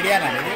Indiana ఇది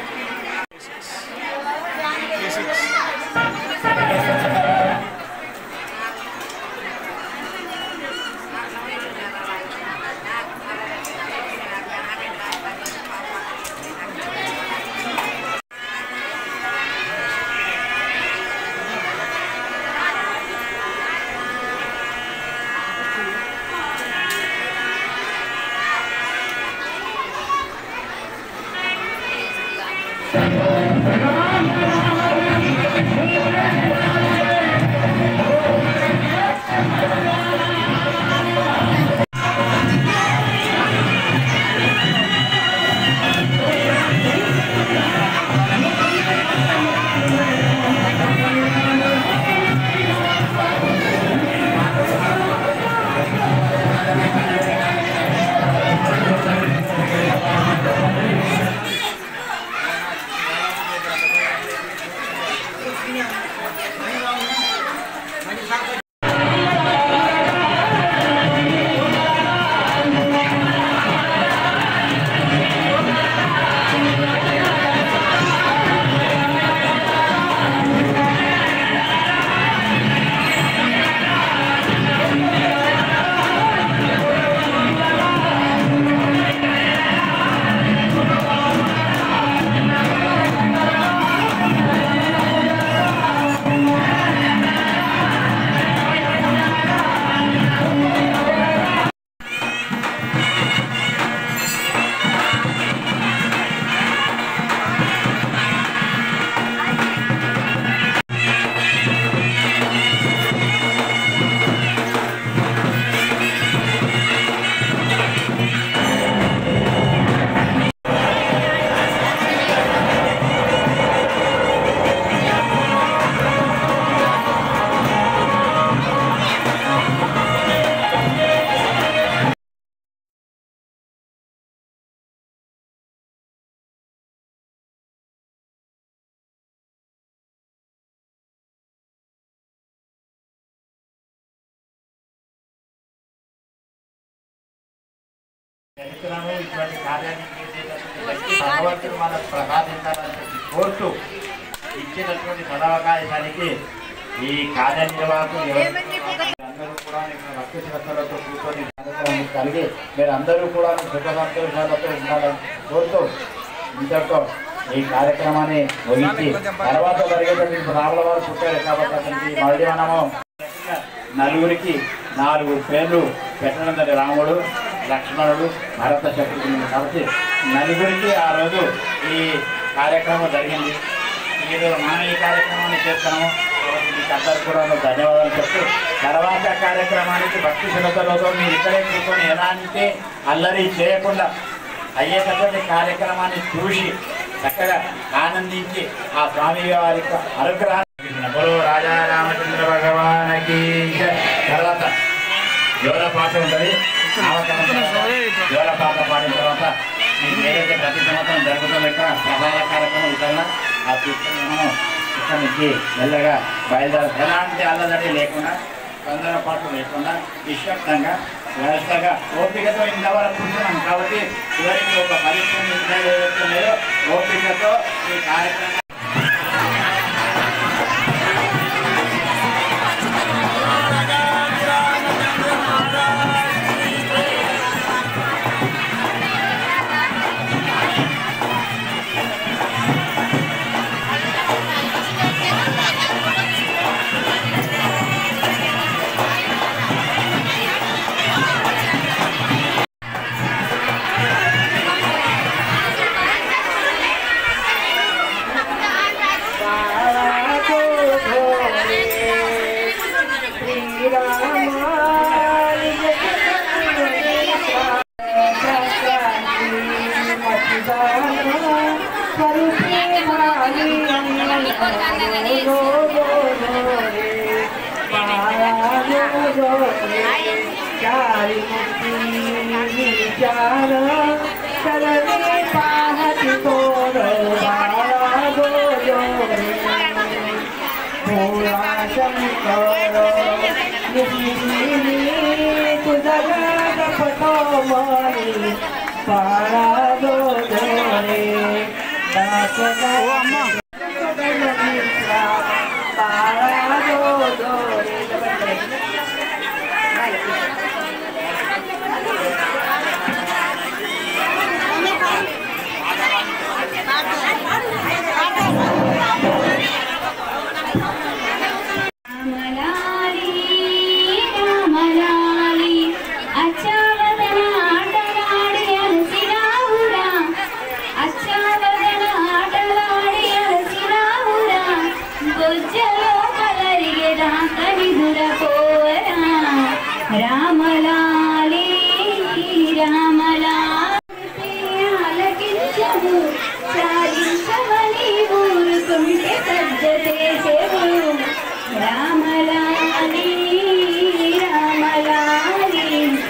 చెప్తున్నాను ఇటువంటి కార్యాన్ని చేసేటటువంటి భగవంతుడు మనకు ప్రసాదించాలని చెప్పి కోరుతూ ఇచ్చినటువంటి సదవకాశానికి ఈ కార్యనిర్వాహకులు ఎవరు- అందరూ కూడా ఇక్కడ భక్తి శ్రద్ధలతో కూర్చొని కార్యక్రమం కలిగి మీరు అందరూ కూడా సుఖ సంతోషాలతో ఉండాలని కోరుతూ ఇంతటితో ఈ కార్యక్రమాన్ని ముగించి తర్వాత జరిగేటప్పుడు ఇప్పుడు రాముల వారు పుట్టారు కాబట్టి అతనికి మళ్ళీ మనము నలుగురికి నాలుగు పేర్లు పెట్టడం జరిగింది రాముడు లక్ష్మణుడు భరత శత్రుఘ్నుడు కాబట్టి నలుగురికి ఆ రోజు ఈ కార్యక్రమం జరిగింది ఈరోజు మనం ఈ కార్యక్రమాన్ని చేస్తాము కాబట్టి మీకు అందరికీ కూడా ధన్యవాదాలు చెప్తూ తర్వాత కార్యక్రమానికి భక్తి శ్రద్ధలతో మీరు ఇక్కడే కూర్చొని ఎలాంటి అల్లరి చేయకుండా అయ్యేటటువంటి కార్యక్రమాన్ని చూసి చక్కగా ఆనందించి ఆ స్వామి వారి యొక్క అనుగ్రహాన్ని బలో రాజా రామచంద్ర భగవానకి జై. తర్వాత యోల పాట ఉంటుంది నామకరణం తర్వాత యోల పాట పాడిన తర్వాత మీకు ఏదైతే ప్రతి సంవత్సరం జరుగుతుందో ఇక్కడ ప్రధాన కార్యక్రమం వితరణ ఆ తీసుకుని మనం ఇక్కడ నుంచి మెల్లగా బయలుదేర ఎలాంటి అల్లదడి లేకుండా తొందరపాటు లేకుండా నిశ్శబ్దంగా వ్యవస్థగా ఓపికతో ఇంతవరకు కూర్చున్నాం కాబట్టి చివరికి ఒక పరిశ్రమ ఇంకా ఏదైతే ఉన్నాయో ఓపికతో ఈ కార్యక్రమం రామలాలి రామలాలి అచ్చావదన ఆటలాడి అలసిరావురా అచ్చావదన ఆటలాడి అలసిరావురా బొజ్జలో కలరిగెదా కనిదుర పోరా రామలాలి రామలాలి ఆలకించము సాధించమని ఊరుకుంటే సజ్జ చేసేవు రామలాలి రామలాలి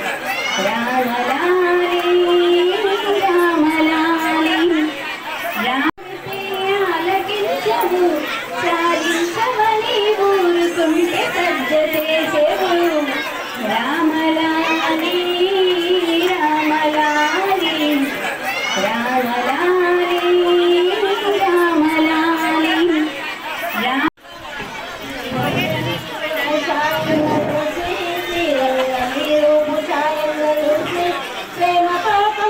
రామలాలి రామలాలి రామతే ఆలకించము సాధించమని ఊరుకుంటే సజ్జ చేసేవు రామలాలి రామలాలి రామలాలి రామలాలి రా ప్రేమ పాపం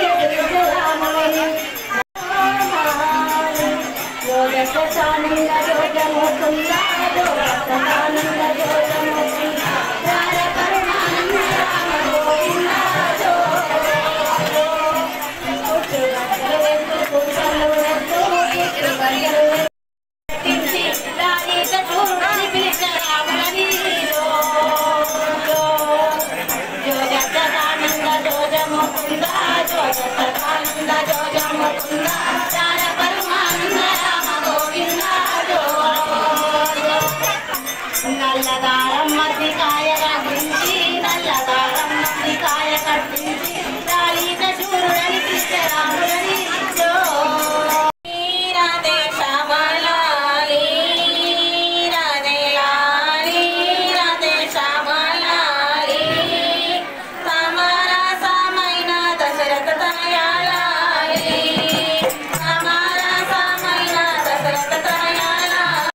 నల్లదారం మధ్యకాయ కట్టించి నల్లదారం మధ్యకాయ కట్టించి రాలిత చూరుడని కృష్ణరాముడని జో రాధే శ్యామలాలి రాధే లాలి రాధే శ్యామలాలి సమరసమైన దశరథ తనయాలాలి సమరసమైన దశరథ తనయాలాలి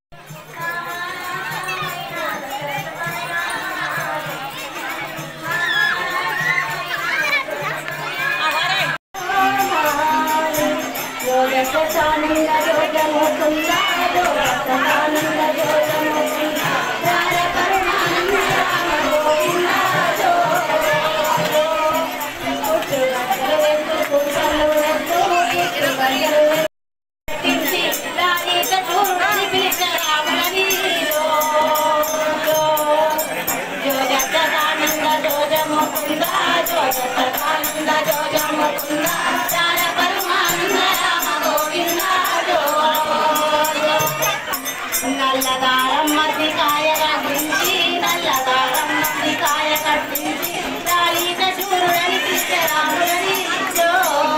నల్లదారం మధ్యకాయ కట్టించి నల్లదారం మధ్యకాయ కట్టించి రాలిత శూరుడని కృష్ణరాముడని జో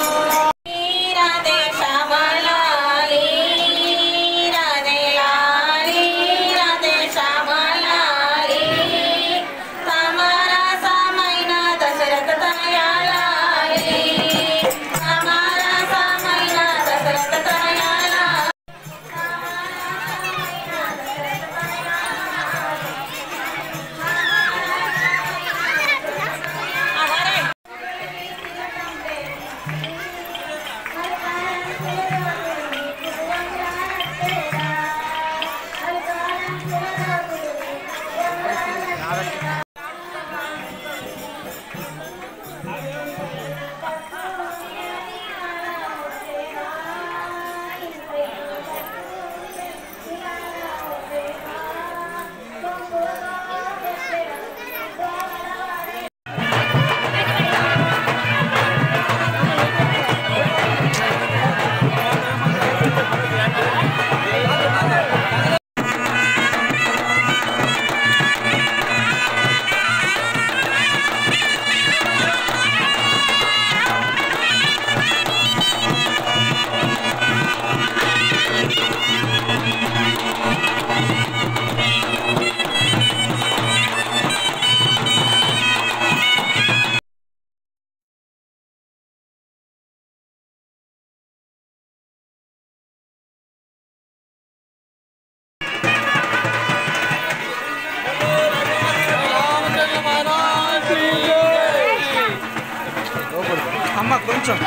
రాధే శ్యామలాలి రాధే లాలి రాధే శ్యామలాలి సమరసమైన దశ కొంచెం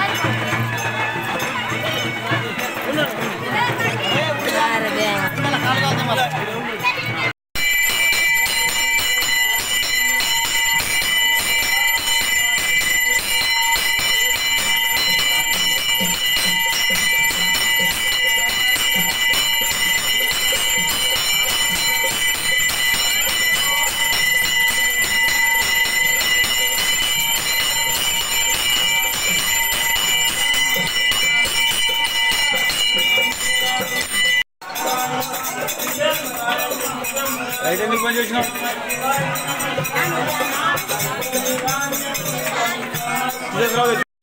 రైట్ ఎందుకు పని చేసినావు సురేష్ రావు తెచ్చు.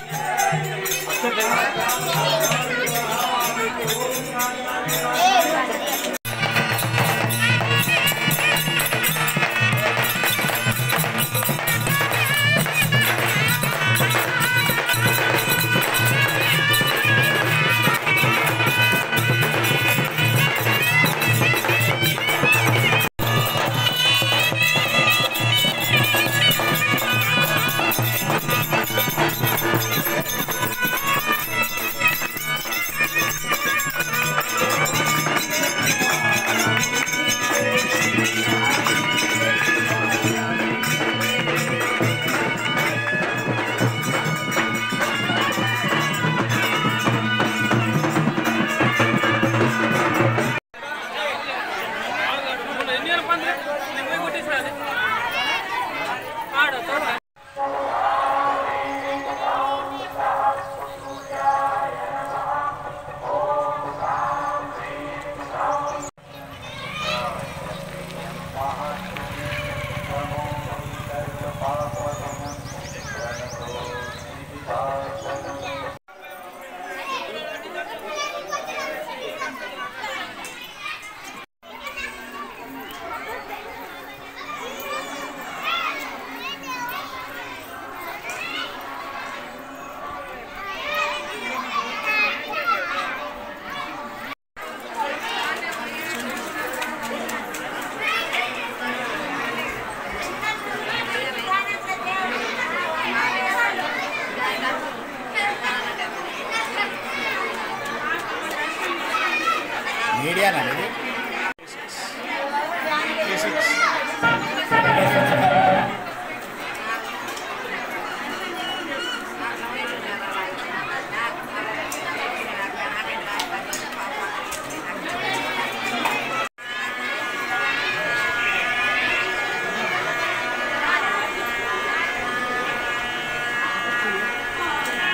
మీడియానా ఇది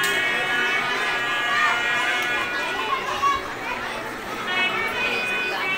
ఆ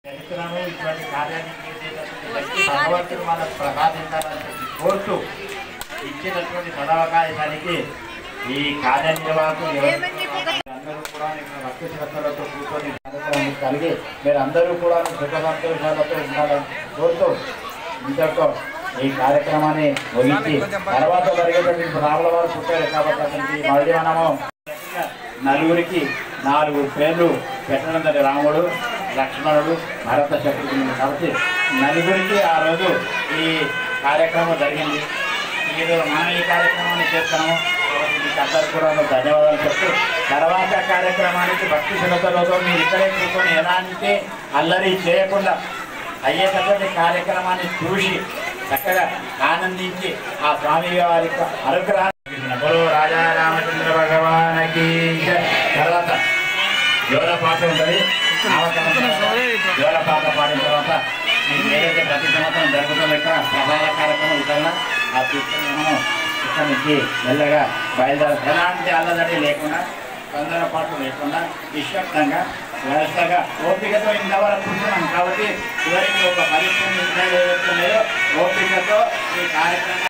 చరిత్రను ఇటువంటి కార్యాన్ని చేసేటటువంటి వ్యక్తి భగవంతుడు మనకు ప్రసాదించాలని చెప్పి కోరుతూ ఇచ్చినటువంటి సదవకాశానికి ఈ కార్యనిర్వాహకులు ఎవరు- అందరూ కూడా ఇక్కడ భక్తి శ్రద్ధలతో కూర్చొని కార్యక్రమం కలిగి మీరు అందరూ కూడా సుఖ సంతోషాలతో ఉండాలని కోరుతూ ఇంతతో ఈ కార్యక్రమాన్ని ముగించి తర్వాత జరిగేటప్పుడు ఇప్పుడు రాముల వారు పుట్టారు కాబట్టి అతనికి మళ్ళీ మనము నలుగురికి నాలుగు పేర్లు పెట్టడం జరిగింది రాముడు లక్ష్మణుడు భరత శత్రుఘ్నుడు కాబట్టి నలుగురికి ఆ రోజు ఈ కార్యక్రమం జరిగింది ఈరోజు మనం ఈ కార్యక్రమాన్ని చేస్తాము కాబట్టి మీకు అందరికీ కూడా ధన్యవాదాలు చెప్తూ తర్వాత కార్యక్రమానికి భక్తి శ్రద్ధలతో మీరు ఇక్కడే కూర్చొని ఎలాంటి అల్లరి చేయకుండా అయ్యేటటువంటి కార్యక్రమాన్ని చూసి చక్కగా ఆనందించి ఆ స్వామి వారి యొక్క అనుగ్రహాన్ని బలో రాజా రామచంద్ర భగవానకి జై. తర్వాత యోల పాట ఉంటుంది యోల పాట పాడిన తర్వాత మీకు ఏదైతే ప్రతి సంవత్సరం జరుగుతుందో ఇక్కడ ప్రసాద కార్యక్రమం విధంగా ఆ తీసుకుని మనము ఇక్కడి నుంచి మెల్లగా బయలుదేర ఎలాంటి అల్లదడి లేకుండా తొందరపాటు లేకుండా నిశ్శబ్దంగా వ్యవస్థగా ఓపికతో ఇంతవరకు కూర్చున్నాం కాబట్టి చివరికి ఒక పరిశ్రమ ఇంకా ఏదైతే లేదో ఓపికతో ఈ కార్యక్రమం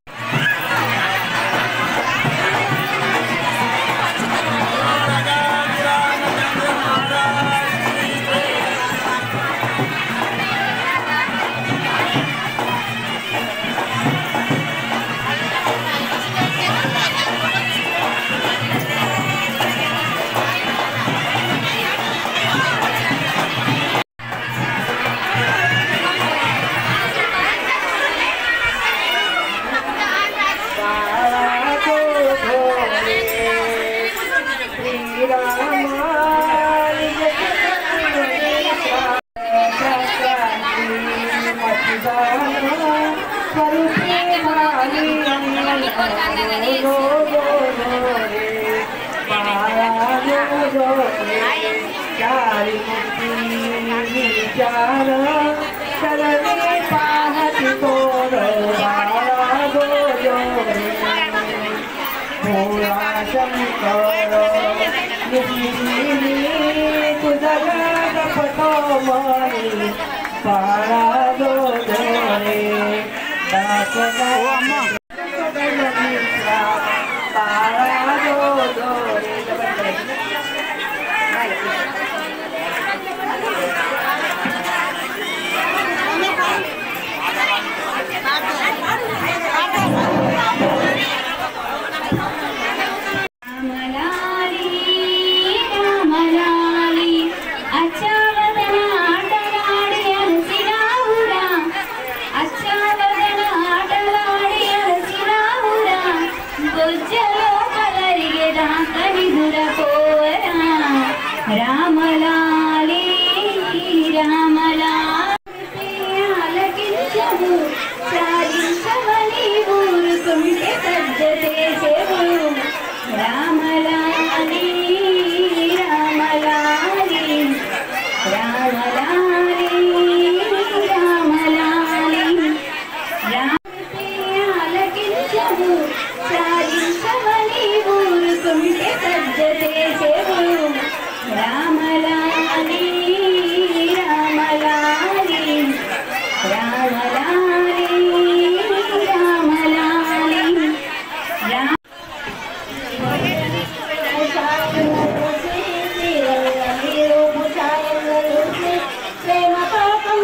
రామలాలి రామలాలి అచ్చావదన ఆటలాడి అలసిరావురా అచ్చావదన ఆటలాడి అలసిరావురా బొజ్జలో కలరిగెదా కనిదుర పోరా రామలాలి రామలాలి ఆలకించము సాగించమని ఊరుకుంటే పెద్ద చేసేవు రామలాలి రామలాలి రామలాలి రామలాలి రామతే ఆలకించము సాగించమని ఊరుకుంటే పెద్ద చేసేవు రామలాలి రామలాలి రామలాలి రామలాలి రామ ప్రేమ పాపం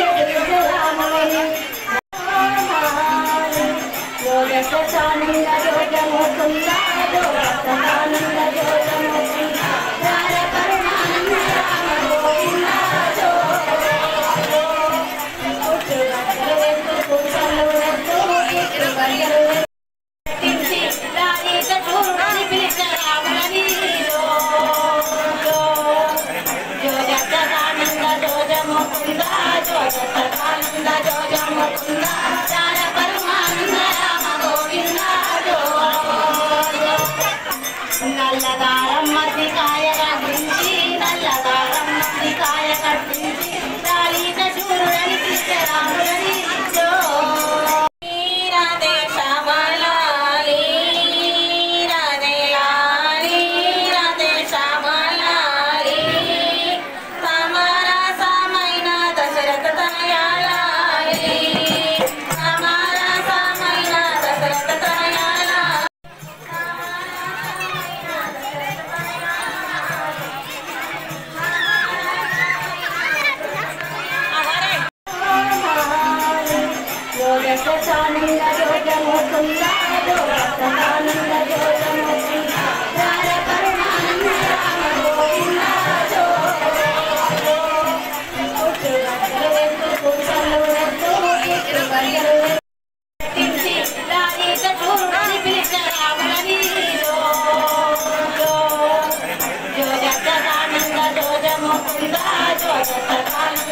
యోగసానంద యోగమోకుంద యోగసానంద యోగమోకుంద రార పరమానంద రామ గోవింద నల్లదారం మధ్యకాయ కట్టించి నల్లదారం మధ్యకాయ కట్టించి రాలిన శూరుడని కృష్ణరాముడని జో రాధే శ్యామలాలి రాధే లాలి రాధే శ్యామలాలి సమరసమైన దశ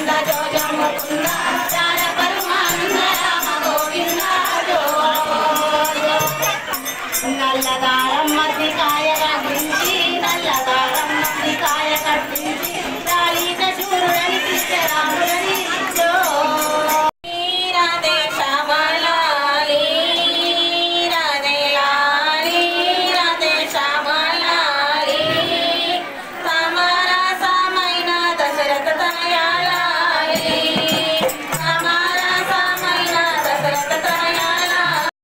ముకుంద జో జో ముకుంద రార పరమానంద రామ గోవింద జో జో. నల్లదారం మధ్యకాయ కట్టించి నల్లదారం మధ్యకాయ కట్టించి రాలిన శూరుడని కృష్ణరాముడని జో రాధే శ్యామలాలి రాధే లాలి రాధే శ్యామలాలి సమరసమైన దశరథ తయాలి సమరసమైన దశరథ తయాలి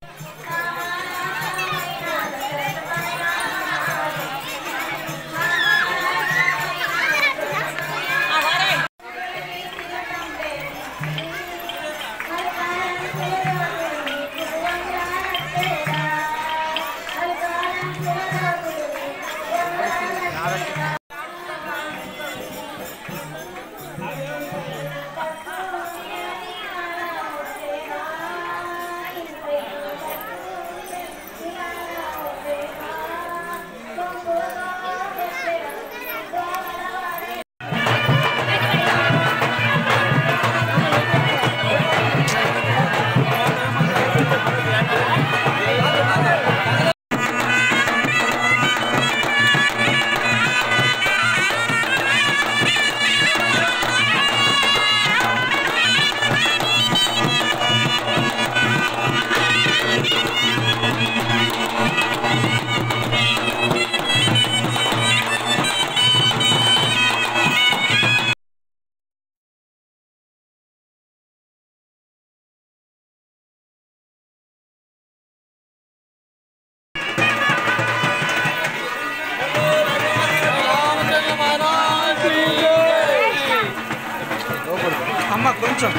అమ్మ కొంచెం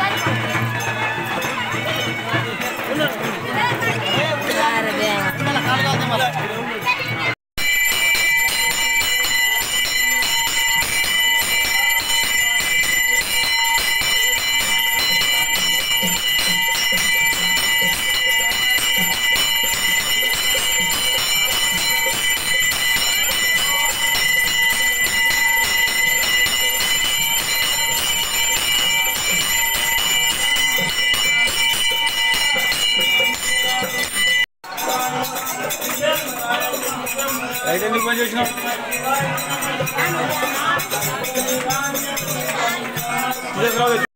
రైట్ ఎందుకు పని చేసినావు ఇదే రావు